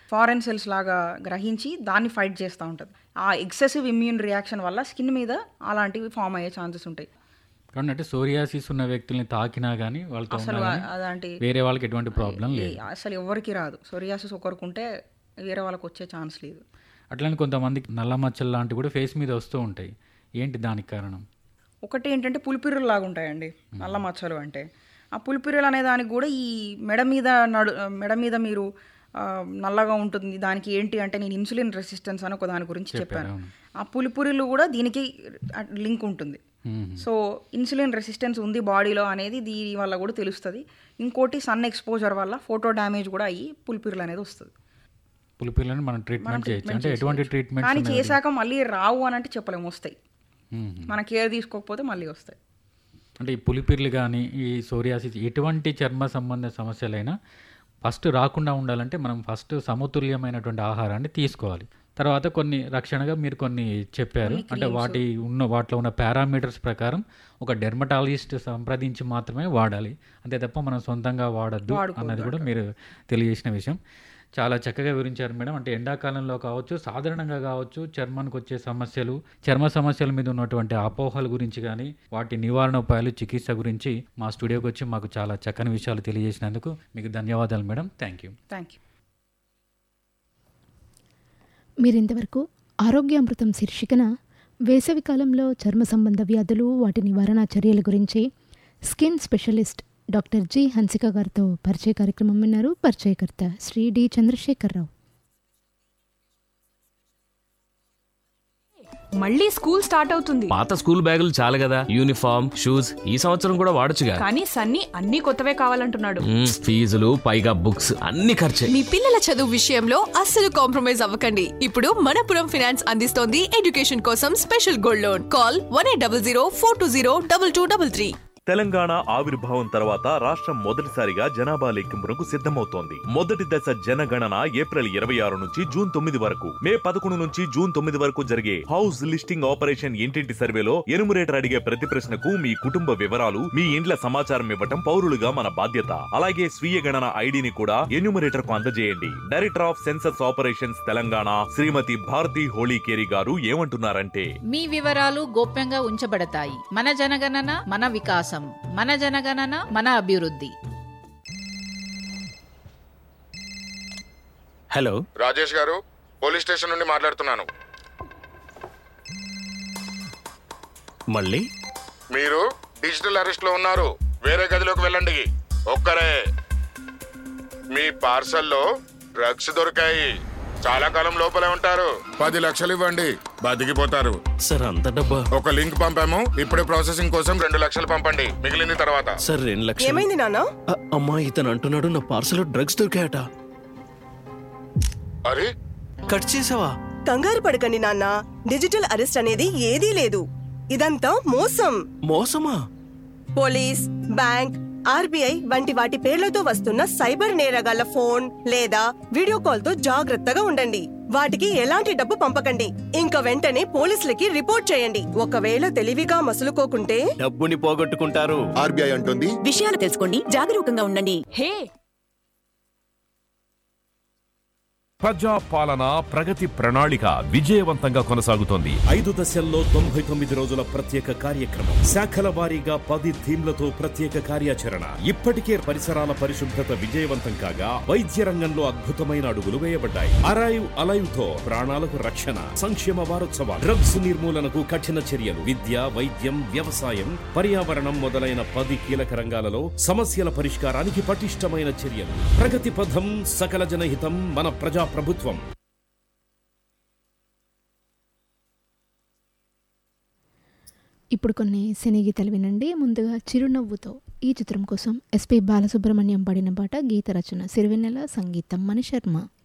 Foreign cells లాగా గ్రహించి దాన్ని ఫైట్ చేస్తూ ఉంటుంది ఆ ఎక్సెసివ్ ఇమ్యూన్ రియాక్షన్ వల్ల స్కిన్ మీద అలాంటివి ఫామ్ అయ్యే ఛాన్సెస్ ఉంటాయి కాబట్టి అంటే సోరియాసిస్ ఉన్న వ్యక్తుల్ని తాకినా కానీ వాళ్ళతో అసలు ఉన్నా గానీ అలాంటి వేరే వాళ్ళకి ఎటువంటి ప్రాబ్లం లేదు ఏ- అసలు ఎవరికి రాదు సోరియాసిస్ ఒకరికి ఉంటే వేరే వాళ్ళకి వచ్చే ఛాన్స్ లేదు అట్లనే కొంతమందికి నల్ల మచ్చలు లాంటివి కూడా ఫేస్ మీద వస్తూ ఉంటాయి ఏంటి దానికి కారణం ఒకటి ఏంటంటే పులిపిరులు లాగా ఉంటాయండి నల్ల మచ్చలు అంటే ఆ పులిపిరులు అనే దానికి కూడా ఈ మెడ మీద నడు మెడ మీద మీరు ఆ, నల్లగా ఉంటుంది దానికి ఏంటి అంటే నేను ఇన్సులిన్ రెసిస్టెన్స్ అని ఒక దాని గురించి చెప్పాను అవును. ఆ పులిపురిలు కూడా దీనికి లింక్ ఉంటుంది మ్మ్. సో ఇన్సులిన్ రెసిస్టెన్స్ ఉంది బాడీలో అనేది దీని వల్ల కూడా తెలుస్తుంది ఇంకోటి సన్ ఎక్స్పోజర్ వల్ల ఫోటో డ్యామేజ్ కూడా అయ్యి పులిపిరులు అనేది వస్తుంది పులిపిల్లని మనం ట్రీట్మెంట్ చేయొచ్చు అంటే ఎటువంటి ట్రీట్మెంట్ కానీ చేశాక మళ్ళీ రావు అని అంటే చెప్పలేము వస్తాయి మన కేర్ తీసుకోకపోతే మళ్ళీ వస్తాయి అంటే ఈ పులిపిర్లు కానీ ఈ సోరియాసిస్ ఎటువంటి చర్మ సంబంధ సమస్యలైనా ఫస్ట్ రాకుండా ఉండాలంటే మనం ఫస్ట్ సమతుల్యమైనటువంటి ఆహారాన్ని తీసుకోవాలి తర్వాత కొన్ని రక్షణగా మీరు కొన్ని చెప్పారు అంటే వాటి ఉన్న వాటిలో ఉన్న పారామీటర్స్ ప్రకారం ఒక డెర్మటాలజిస్ట్ సంప్రదించి మాత్రమే వాడాలి అంతే తప్ప మనం సొంతంగా వాడద్దు అన్నది కూడా మీరు తెలియజేసిన విషయం చాలా చక్కగా వివరించారు మేడం అంటే ఎండాకాలంలో కావచ్చు సాధారణంగా కావచ్చు చర్మానికి వచ్చే సమస్యలు చర్మ సమస్యల మీద ఉన్నటువంటి అపోహల గురించి కానీ వాటి నివారణ ఉపాయాలు చికిత్స గురించి మా స్టూడియోకి వచ్చి మాకు చాలా చక్కని విషయాలు తెలియజేసినందుకు మీకు ధన్యవాదాలు madam thank you thank you మీరింతవరకు ఆరోగ్యామృతం శీర్షికన వేసవికాలంలో చర్మ సంబంధ వ్యాధులు వాటి నివారణ చర్యల గురించి skin specialist doctor G Hansika గారితో పరిచయ కార్యక్రమం విన్నారు పరిచయకర్త శ్రీ డి చంద్రశేఖరరావు మళ్ళీ స్కూల్ స్టార్ట్ అవుతుంది పాత స్కూల్ బ్యాగులు చాలు కదా యూనిఫామ్ షూస్ ఈ సంవత్సరం కూడా వాడొచ్చుగా కానీ సన్నీ అన్ని కొత్తవే కావాలంటున్నాడు మ్మ్, ఫీజులు పైగా బుక్స్ అన్ని ఖర్చే మీ పిల్లల చదువు విషయంలో అస్సలు కాంప్రమైజ్ అవ్వకండి ఇప్పుడు మనపురం ఫినాన్స్ అందిస్తోంది ఎడ్యుకేషన్ కోసం special gold loan call one eight double zero four two zero double two double three Telangana ఆవిర్భావం తర్వాత రాష్ట్రం మొదటిసారిగా జనాభా లెక్కింపునకు సిద్ధమవుతోంది మొదటి దశ జనగణన ఏప్రిల్ ఇరవై ఆరు నుంచి జూన్ తొమ్మిది వరకు మే పదకొండు నుంచి జూన్ తొమ్మిది వరకు జరిగే హౌస్ లిస్టింగ్ ఆపరేషన్ ఇంటింటి సర్వేలో ఎనుమరేటర్ అడిగే ప్రతి ప్రశ్నకు మీ కుటుంబ వివరాలు మీ ఇండ్ల సమాచారం ఇవ్వటం పౌరులుగా మన బాధ్యత అలాగే స్వీయ గణన ఐడిని కూడా ఎన్యూమరేటర్ కు అందజేయండి director of census operations Telangana Shrimati Bharathi Holikeri గారు ఏమంటున్నారంటే మీ వివరాలు గోప్యంగా ఉంచబడతాయి మన జనగణన మన వికాసం మన జనగణన మన అభివృద్ధి హలో రాజేష్ గారు పోలీస్ స్టేషన్ నుండి మాట్లాడుతున్నాను మళ్ళీ మీరు డిజిటల్ అరెస్ట్ లో ఉన్నారు వేరే గదిలోకి వెళ్ళండి ఒక్కరే మీ పార్సల్లో డ్రగ్స్ దొరికాయి చాలా కాలం లోపలే ఉంటారు పది లక్షలు ఇవ్వండి బతికిపోతారు సార్ అంత డబ్బా ఒక లింక్ పంపాము ఇప్పుడే ప్రాసెసింగ్ కోసం రెండు లక్షలు పంపండి మిగిలింది తర్వాత సార్ రెండు లక్షలు ఏమైంది నాన్న అ- అమ్మా ఇతను అంటున్నాడు నా పార్సల్ డ్రగ్స్ దొరికాయట అరే కట్ చేసావా కంగారు పడకండి నాన్న డిజిటల్ అరెస్ట్ అనేది ఏదీ లేదు ఇదంతా మోసం మోసమా పోలీస్ బ్యాంక్ ఆర్బీఐ వంటి వాటి పేర్లతో వస్తున్న సైబర్ నేరగాళ్ల ఫోన్ లేదా వీడియో కాల్ తో జాగ్రత్తగా ఉండండి వాటికి ఎలాంటి డబ్బు పంపకండి ఇంకా వెంటనే పోలీసులకి రిపోర్ట్ చేయండి ఒకవేళ తెలివిగా మసులుకోకుంటే డబ్బుని పోగొట్టుకుంటారు ఆర్బీఐ అంటుంది విషయాలు తెలుసుకోండి జాగరూకంగా ఉండండి హే ప్రజా పాలన ప్రగతి ప్రణాళిక విజయవంతంగా కొనసాగుతోంది ఐదు దశల్లో తొంభై తొమ్మిది రోజుల ప్రత్యేక కార్యక్రమం శాఖల వారీగా పది థీమ్లతో ప్రత్యేక కార్యాచరణ ఇప్పటికే పరిసరాల పరిశుభ్రత విజయవంతం కాగా వైద్య రంగంలో అద్భుతమైన అడుగులు వేయబడ్డాయి అరైవ్ అలైవ్ తో ప్రాణాలకు రక్షణ సంక్షేమ వారోత్సవాలు డ్రగ్స్ నిర్మూలనకు కఠిన చర్యలు విద్య వైద్యం వ్యవసాయం పర్యావరణం మొదలైన పది కీలక రంగాలలో సమస్యల పరిష్కారానికి పటిష్టమైన చర్యలు ప్రగతి పథం సకల జనహితం మన ప్రజా ప్రభుత్వం ఇప్పుడు కొన్ని సినీ గీతాలు వినండి ముందుగా చిరునవ్వుతో ఈ చిత్రం కోసం ఎస్పి బాలసుబ్రహ్మణ్యం పాడిన పాట గీత రచన సిరివెన్నెల సంగీతం మణిశర్మ